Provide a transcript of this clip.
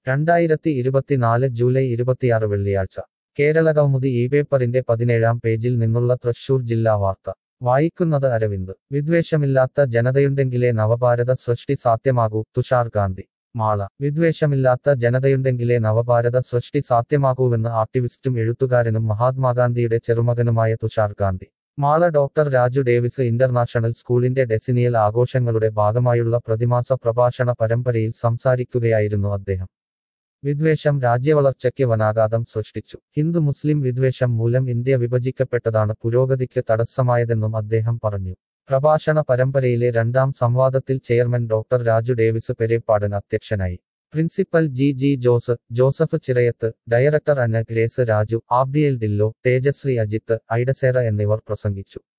രണ്ടായിരത്തി ഇരുപത്തിനാല് ജൂലൈ ഇരുപത്തിയാറ് വെള്ളിയാഴ്ച കേരള കൗമുദി ഈ പേപ്പറിന്റെ പതിനേഴാം പേജിൽ നിന്നുള്ള തൃശൂർ ജില്ലാ വാർത്ത വായിക്കുന്നത് അരവിന്ദ് വിദ്വേഷമില്ലാത്ത ജനതയുണ്ടെങ്കിലേ നവഭാരത സൃഷ്ടി സാധ്യമാകൂ തുഷാർ ഗാന്ധി മാള വിദ്വേഷമില്ലാത്ത ജനതയുണ്ടെങ്കിലേ നവഭാരത സൃഷ്ടി സാധ്യമാകൂവെന്ന് ആക്ടിവിസ്റ്റും എഴുത്തുകാരനും മഹാത്മാഗാന്ധിയുടെ ചെറുമകനുമായ Tushar Gandhi Mala doctor Raju Davis international സ്കൂളിന്റെ ഡെസിനിയൽ ആഘോഷങ്ങളുടെ ഭാഗമായുള്ള പ്രതിമാസ പ്രഭാഷണ പരമ്പരയിൽ സംസാരിക്കുകയായിരുന്നു അദ്ദേഹം വിദ്വേഷം രാജ്യവളർച്ചയ്ക്ക് വനാഘാതം സൃഷ്ടിച്ചു ഹിന്ദു മുസ്ലിം വിദ്വേഷം മൂലം ഇന്ത്യ വിഭജിക്കപ്പെട്ടതാണ് പുരോഗതിക്ക് തടസ്സമായതെന്നും അദ്ദേഹം പറഞ്ഞു പ്രഭാഷണ പരമ്പരയിലെ രണ്ടാം സംവാദത്തിൽ chairman doctor Raju Davis Perepadan അധ്യക്ഷനായി principal G G Jose Joseph Chirayath director Anna Grace Raju Abdiel Dillo Thejasree Ajith ഐഡസേറ എന്നിവർ പ്രസംഗിച്ചു